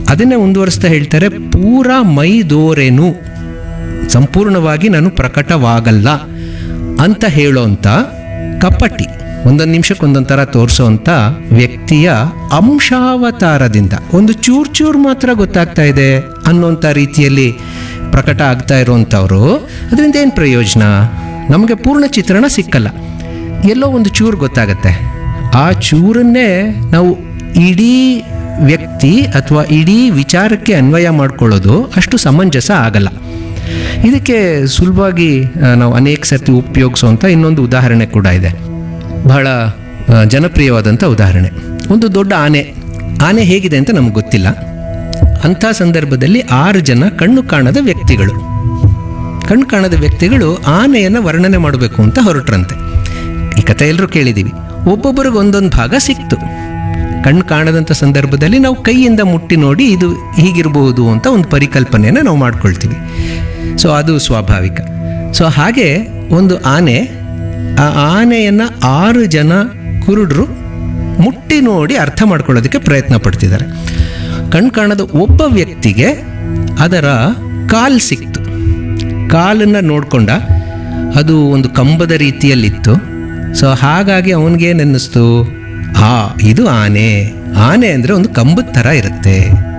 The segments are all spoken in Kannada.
ಅದನ್ನೇ ಮುಂದುವರಿಸ್ತಾ ಹೇಳ್ತಾರೆ ಪೂರ ಮೈದೋರೆನು ಸಂಪೂರ್ಣವಾಗಿ ನಾನು ಪ್ರಕಟವಾಗಲ್ಲ ಅಂತ ಹೇಳೋಂಥ ಕಪಟಿ ಒಂದೊಂದು ನಿಮಿಷಕ್ಕೆ ಒಂದೊಂದು ಥರ ತೋರಿಸೋಂಥ ವ್ಯಕ್ತಿಯ ಅಂಶಾವತಾರದಿಂದ ಒಂದು ಚೂರು ಚೂರು ಮಾತ್ರ ಗೊತ್ತಾಗ್ತಾ ಇದೆ ಅನ್ನೋಂಥ ರೀತಿಯಲ್ಲಿ ಪ್ರಕಟ ಆಗ್ತಾ ಇರೋವಂಥವ್ರು ಅದರಿಂದ ಏನು ಪ್ರಯೋಜನ ನಮಗೆ ಪೂರ್ಣ ಚಿತ್ರಣ ಸಿಕ್ಕಲ್ಲ ಎಲ್ಲೋ ಒಂದು ಚೂರು ಗೊತ್ತಾಗತ್ತೆ ಆ ಚೂರನ್ನೇ ನಾವು ಇಡೀ ವ್ಯಕ್ತಿ ಅಥವಾ ಇಡೀ ವಿಚಾರಕ್ಕೆ ಅನ್ವಯ ಮಾಡ್ಕೊಳ್ಳೋದು ಅಷ್ಟು ಸಮಂಜಸ ಆಗಲ್ಲ ಇದಕ್ಕೆ ಸುಲಭವಾಗಿ ಆ, ನಾವು ಅನೇಕ ಸರ್ತಿ ಉಪಯೋಗಿಸುವಂಥ ಇನ್ನೊಂದು ಉದಾಹರಣೆ ಕೂಡ ಇದೆ ಬಹಳ ಆ, ಜನಪ್ರಿಯವಾದಂಥ ಉದಾಹರಣೆ ಒಂದು ದೊಡ್ಡ ಆನೆ ಆನೆ ಹೇಗಿದೆ ಅಂತ ನಮ್ಗೆ ಗೊತ್ತಿಲ್ಲ ಅಂಥ ಸಂದರ್ಭದಲ್ಲಿ ಆರು ಜನ ಕಣ್ಣು ಕಾಣದ ವ್ಯಕ್ತಿಗಳು ಕಣ್ಣು ಕಾಣದ ವ್ಯಕ್ತಿಗಳು ಆನೆಯನ್ನು ವರ್ಣನೆ ಮಾಡಬೇಕು ಅಂತ ಹೊರಟ್ರಂತೆ ಈ ಕಥೆ ಎಲ್ಲರೂ ಕೇಳಿದ್ದೀವಿ ಒಬ್ಬೊಬ್ಬರಿಗೆ ಒಂದೊಂದು ಭಾಗ ಸಿಕ್ತು ಕಣ್ಣು ಕಾಣದಂಥ ಸಂದರ್ಭದಲ್ಲಿ ನಾವು ಕೈಯಿಂದ ಮುಟ್ಟಿ ನೋಡಿ ಇದು ಹೀಗಿರಬಹುದು ಅಂತ ಒಂದು ಪರಿಕಲ್ಪನೆಯನ್ನು ನಾವು ಮಾಡ್ಕೊಳ್ತೀವಿ ಸೊ ಅದು ಸ್ವಾಭಾವಿಕ ಸೊ ಹಾಗೆ ಒಂದು ಆನೆ ಆ ಆನೆಯನ್ನು ಆರು ಜನ ಕುರುಡರು ಮುಟ್ಟಿ ನೋಡಿ ಅರ್ಥ ಮಾಡ್ಕೊಳ್ಳೋದಕ್ಕೆ ಪ್ರಯತ್ನ ಪಡ್ತಿದ್ದಾರೆ ಕಣ್ಣು ಕಾಣದ ಒಬ್ಬ ವ್ಯಕ್ತಿಗೆ ಅದರ ಕಾಲ್ ಸಿಕ್ತು ಕಾಲನ್ನು ನೋಡ್ಕೊಂಡ ಅದು ಒಂದು ಕಂಬದ ರೀತಿಯಲ್ಲಿತ್ತು ಸೊ ಹಾಗಾಗಿ ಅವನಿಗೇನು ಅನ್ನಿಸ್ತು ಆ ಇದು ಆನೆ ಆನೆ ಅಂದರೆ ಒಂದು ಕಂಬದ ಥರ ಇರುತ್ತೆ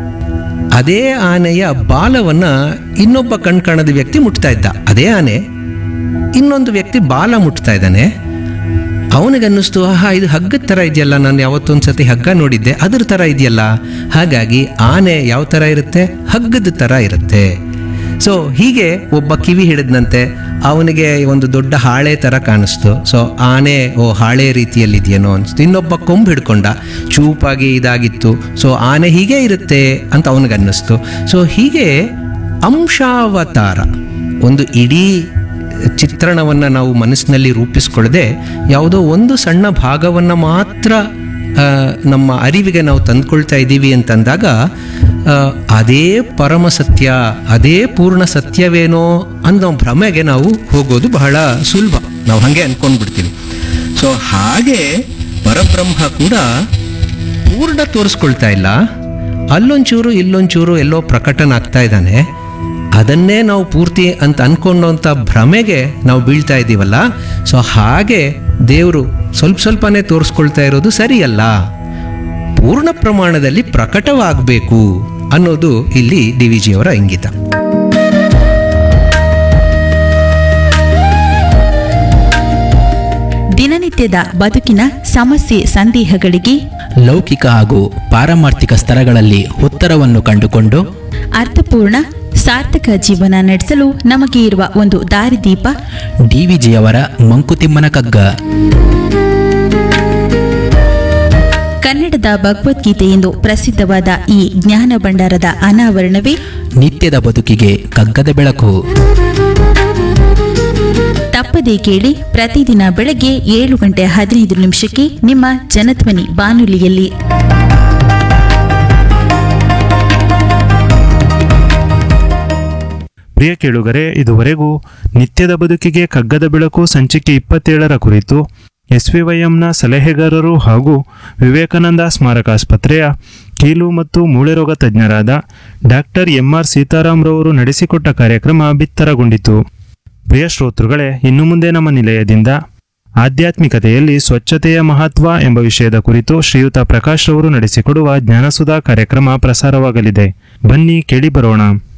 ಅದೇ ಆನೆಯ ಬಾಲವನ್ನು ಇನ್ನೊಬ್ಬ ಕಣ್ ಕಾಣದ ವ್ಯಕ್ತಿ ಮುಟ್ತಾ ಇದ್ದ ಅದೇ ಆನೆ ಇನ್ನೊಂದು ವ್ಯಕ್ತಿ ಬಾಲ ಮುಟ್ತಾ ಇದ್ದಾನೆ ಅವನಿಗನ್ನಿಸ್ತು ಆಹಾ ಇದು ಹಗ್ಗದ ಥರ ಇದೆಯಲ್ಲ ನಾನು ಯಾವತ್ತೊಂದು ಸತಿ ಹಗ್ಗ ನೋಡಿದ್ದೆ ಅದ್ರ ಥರ ಇದೆಯಲ್ಲ ಹಾಗಾಗಿ ಆನೆ ಯಾವ ಥರ ಇರುತ್ತೆ ಹಗ್ಗದ ಥರ ಇರುತ್ತೆ ಸೊ ಹೀಗೆ ಒಬ್ಬ ಕಿವಿ ಹಿಡಿದ್ನಂತೆ ಅವನಿಗೆ ಒಂದು ದೊಡ್ಡ ಹಾಳೆ ಥರ ಕಾಣಿಸ್ತು ಸೊ ಆನೆ ಓ ಹಾಳೆ ರೀತಿಯಲ್ಲಿದೆಯೇನೋ ಅನಿಸ್ತು ಇನ್ನೊಬ್ಬ ಕೊಂಬು ಹಿಡ್ಕೊಂಡ ಚೂಪಾಗಿ ಇದಾಗಿತ್ತು ಸೊ ಆನೆ ಹೀಗೆ ಇರುತ್ತೆ ಅಂತ ಅವನಿಗನ್ನಿಸ್ತು ಸೊ ಹೀಗೆ ಅಂಶಾವತಾರ ಒಂದು ಇಡೀ ಚಿತ್ರಣವನ್ನು ನಾವು ಮನಸ್ಸಿನಲ್ಲಿ ರೂಪಿಸ್ಕೊಳ್ಳದೆ ಯಾವುದೋ ಒಂದು ಸಣ್ಣ ಭಾಗವನ್ನು ಮಾತ್ರ ಆ, ನಮ್ಮ ಅರಿವಿಗೆ ನಾವು ತಂದ್ಕೊಳ್ತಾ ಇದ್ದೀವಿ ಅಂತಂದಾಗ ಆ, ಅದೇ ಪರಮ ಸತ್ಯ ಅದೇ ಪೂರ್ಣ ಸತ್ಯವೇನೋ ಅನ್ನೋ ಭ್ರಮೆಗೆ ನಾವು ಹೋಗೋದು ಬಹಳ ಸುಲಭ ನಾವು ಹಾಗೆ ಅನ್ಕೊಂಡ್ಬಿಡ್ತೀವಿ ಸೊ ಹಾಗೆ ಪರಬ್ರಹ್ಮ ಕೂಡ ಪೂರ್ಣ ತೋರಿಸ್ಕೊಳ್ತಾ ಇಲ್ಲ ಅಲ್ಲೊಂಚೂರು ಇಲ್ಲೊಂಚೂರು ಎಲ್ಲೋ ಪ್ರಕಟನ ಆಗ್ತಾ ಇದ್ದಾನೆ ಅದನ್ನೇ ನಾವು ಪೂರ್ತಿ ಅಂತ ಅನ್ಕೊಂಡಂಥ ಭ್ರಮೆಗೆ ನಾವು ಬೀಳ್ತಾ ಇದ್ದೀವಲ್ಲ ಸೊ ಹಾಗೆ ದೇವರು ಸ್ವಲ್ಪ ಸ್ವಲ್ಪನೇ ತೋರಿಸ್ಕೊಳ್ತಾ ಇರೋದು ಸರಿಯಲ್ಲ ಪೂರ್ಣ ಪ್ರಮಾಣದಲ್ಲಿ ಪ್ರಕಟವಾಗಬೇಕು ಅನ್ನೋದು ಇಲ್ಲಿ ಡಿ ವಿ ಜಿಯವರ ಇಂಗಿತ ದಿನನಿತ್ಯದ ಬದುಕಿನ ಸಮಸ್ಯೆ ಸಂದೇಹಗಳಿಗೆ ಲೌಕಿಕ ಹಾಗೂ ಪಾರಮಾರ್ಥಿಕ ಸ್ತರಗಳಲ್ಲಿ ಉತ್ತರವನ್ನು ಕಂಡುಕೊಂಡು ಅರ್ಥಪೂರ್ಣ ಸಾರ್ಥಕ ಜೀವನ ನಡೆಸಲು ನಮಗೆ ಇರುವ ಒಂದು ದಾರಿದೀಪ ಡಿವಿಜಿಯವರ ಮಂಕುತಿಮ್ಮನ ಕಗ್ಗ ಕನ್ನಡದ ಭಗವದ್ಗೀತೆ ಎಂದು ಪ್ರಸಿದ್ಧವಾದ ಈ ಜ್ಞಾನ ಭಂಡಾರದ ಅನಾವರಣವೇ ನಿತ್ಯದ ಬದುಕಿಗೆ ಕಗ್ಗದ ಬೆಳಕು ತಪ್ಪದೇ ಕೇಳಿ ಪ್ರತಿದಿನ ಬೆಳಗ್ಗೆ ಏಳು ಗಂಟೆ ಹದಿನೈದು ನಿಮಿಷಕ್ಕೆ ನಿಮ್ಮ ಜನಧ್ವನಿ ಬಾನುಲಿಯಲ್ಲಿ ಪ್ರಿಯ ಕೇಳುಗರೆ ಇದುವರೆಗೂ ನಿತ್ಯದ ಬದುಕಿಗೆ ಕಗ್ಗದ ಬೆಳಕು ಸಂಚಿಕೆ ಇಪ್ಪತ್ತೇಳರ ಕುರಿತು ಎಸ್ವಿವೈಎಂನ ಸಲಹೆಗಾರರು ಹಾಗೂ ವಿವೇಕಾನಂದ ಸ್ಮಾರಕಾಸ್ಪತ್ರೆಯ ಕೀಲು ಮತ್ತು ಮೂಳೆ ರೋಗ ತಜ್ಞರಾದ ಡಾಕ್ಟರ್ ಎಂಆರ್ ಸೀತಾರಾಮ್ರವರು ನಡೆಸಿಕೊಟ್ಟ ಕಾರ್ಯಕ್ರಮ ಬಿತ್ತರಗೊಂಡಿತು ಪ್ರಿಯ ಶ್ರೋತೃಗಳೇ ಇನ್ನು ಮುಂದೆ ನಮ್ಮ ನಿಲಯದಿಂದ ಆಧ್ಯಾತ್ಮಿಕತೆಯಲ್ಲಿ ಸ್ವಚ್ಛತೆಯ ಮಹತ್ವ ಎಂಬ ವಿಷಯದ ಕುರಿತು ಶ್ರೀಯುತ ಪ್ರಕಾಶ್ ರವರು ನಡೆಸಿಕೊಡುವ ಜ್ಞಾನಸುಧಾ ಕಾರ್ಯಕ್ರಮ ಪ್ರಸಾರವಾಗಲಿದೆ ಬನ್ನಿ ಕೇಳಿ ಬರೋಣ